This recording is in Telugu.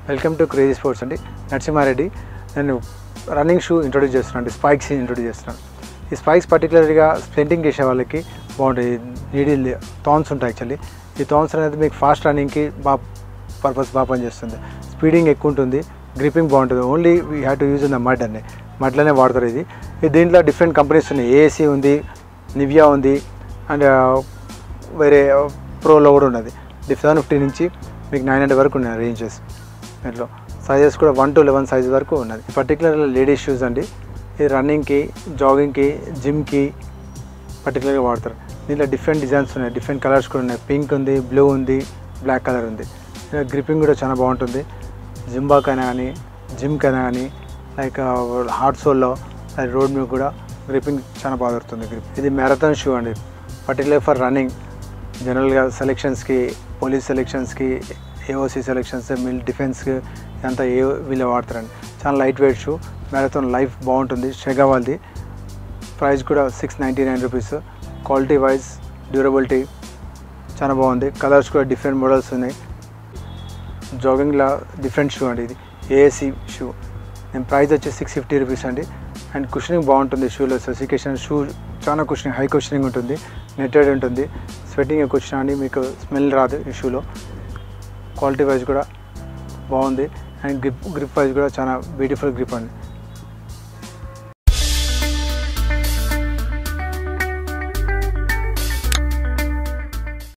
వెల్కమ్ టు క్రేజీ స్పోర్ట్స్ అండి నరసింహారెడ్డి నేను రన్నింగ్ షూ ఇంట్రొడ్యూస్ చేస్తున్నాను అంటే స్పైక్స్ ఇంట్రొడ్యూస్ చేస్తున్నాను ఈ స్పైక్స్ పర్టికులర్గా స్ప్లింటింగ్ చేసే వాళ్ళకి బాగుంటాయి నీడిల్ థాన్స్ ఉంటాయి యాక్చువల్లీ ఈ థాన్స్ అనేది మీకు ఫాస్ట్ రన్నింగ్కి బాగా పర్పస్ బాగా పనిచేస్తుంది స్పీడింగ్ ఎక్కువ ఉంటుంది గ్రిప్పింగ్ బాగుంటుంది only we have to use in the mud అండి మడ్లోనే వాడతారు ఇది ఇది దీంట్లో డిఫరెంట్ కంపెనీస్ ఉన్నాయి ఏఏసీ ఉంది నివియా ఉంది అండ్ వేరే ప్రోలో కూడా ఉన్నది సెవెన్ ఫిఫ్టీ నుంచి మీకు నైన్ హండ్రెడ్ వరకు ఉన్నాయి రేంజెస్ దీంట్లో సైజెస్ కూడా వన్ టు లెవెన్ సైజ్ వరకు ఉన్నది పర్టికులర్ లేడీస్ షూస్ అండి ఇది రన్నింగ్కి జాగింగ్కి జిమ్కి పర్టికులర్గా వాడతారు దీంట్లో డిఫరెంట్ డిజైన్స్ ఉన్నాయి డిఫరెంట్ కలర్స్ కూడా ఉన్నాయి పింక్ ఉంది బ్లూ ఉంది బ్లాక్ కలర్ ఉంది గ్రిప్పింగ్ కూడా చాలా బాగుంటుంది జింబాకైనా కానీ జిమ్కైనా కానీ లైక్ హార్డ్ సోల్లో లైక్ రోడ్ మీద కూడా గ్రిప్పింగ్ చాలా బాగా దొరుకుతుంది గ్రిప్ ఇది మ్యారథాన్ షూ అండి పర్టికులర్ ఫర్ రన్నింగ్ జనరల్గా సెలెక్షన్స్కి పోలీస్ సెలెక్షన్స్కి ఏఓసి సెలెక్షన్స్ మిల్ డిఫెన్స్కి ఇదంతా ఏ వీళ్ళు వాడతారండి చాలా light weight shoe marathon life బాగుంటుంది షెగా వాళ్ళది ప్రైస్ కూడా six ninety nine rupees quality wise durability చాలా బాగుంది కలర్స్ కూడా డిఫరెంట్ మోడల్స్ ఉన్నాయి జాగింగ్లో డిఫరెంట్ షూ అండి ఇది ఏఎస్సి షూ నేను ప్రైస్ వచ్చి సిక్స్ ఫిఫ్టీ రూపీస్ అండి అండ్ కుషనింగ్ బాగుంటుంది షూలో స్పెసిఫికేషన్ షూ చాలా కుషనింగ్ హై కుషనింగ్ ఉంటుంది నెట్టెడ్ ఉంటుంది స్వెట్టింగ్ ఎక్కువ వచ్చినా అని మీకు స్మెల్ రాదు ఈ షూలో క్వాలిటీ వైజ్ కూడా బాగుంది అండ్ గ్రిప్ గ్రిప్ వైజ్ కూడా చాలా బ్యూటిఫుల్ గ్రిప్ అండి